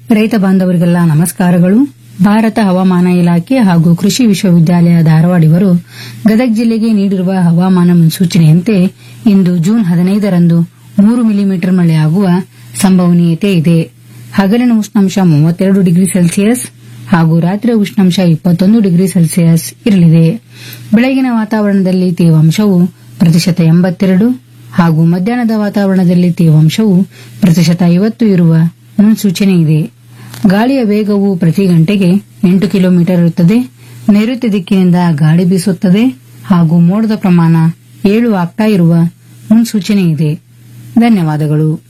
ರೈತ ಬಾಂಧವರಿಗೆಲ್ಲ ನಮಸ್ಕಾರಗಳು ಭಾರತ ಹವಾಮಾನ ಇಲಾಖೆ ಹಾಗೂ ಕೃಷಿ ವಿಶ್ವವಿದ್ಯಾಲಯ ಧಾರವಾಡ ಇವರು ಗದಗ ಜಿಲ್ಲೆಗೆ ನೀಡಿರುವ ಹವಾಮಾನ ಮುನ್ಸೂಚನೆಯಂತೆ ಇಂದು ಜೂನ್ ಹದಿನೈದರಂದು ಮೂರು ಮಿಲಿಮೀಟರ್ ಮಳೆಯಾಗುವ ಸಂಭವನೀಯತೆ ಇದೆ ಹಗಲಿನ ಉಷ್ಣಾಂಶ ಮೂವತ್ತೆರಡು ಡಿಗ್ರಿ ಸೆಲ್ಸಿಯಸ್ ಹಾಗೂ ರಾತ್ರಿಯ ಉಷ್ಣಾಂಶ ಇಪ್ಪತ್ತೊಂದು ಡಿಗ್ರಿ ಸೆಲ್ಸಿಯಸ್ ಇರಲಿದೆ ಬೆಳಗಿನ ವಾತಾವರಣದಲ್ಲಿ ತೇವಾಂಶವು ಪ್ರತಿಶತ ಎಂಬತ್ತೆರಡು ಹಾಗೂ ಮಧ್ಯಾಹ್ನದ ವಾತಾವರಣದಲ್ಲಿ ತೇವಾಂಶವು ಪ್ರತಿಶತ ಐವತ್ತು ಇರುವ ಮುನ್ಸೂಚನೆ ಇದೆ ಗಾಳಿಯ ವೇಗವು ಪ್ರತಿ ಗಂಟೆಗೆ ಎಂಟು ಕಿಲೋಮೀಟರ್ ಇರುತ್ತದೆ ನೈಋತ್ಯ ದಿಕ್ಕಿನಿಂದ ಗಾಳಿ ಬೀಸುತ್ತದೆ ಹಾಗೂ ಮೋಡದ ಪ್ರಮಾಣ ಏಳು ಆಗ್ತಾ ಇರುವ ಮುನ್ಸೂಚನೆ ಇದೆ ಧನ್ಯವಾದಗಳು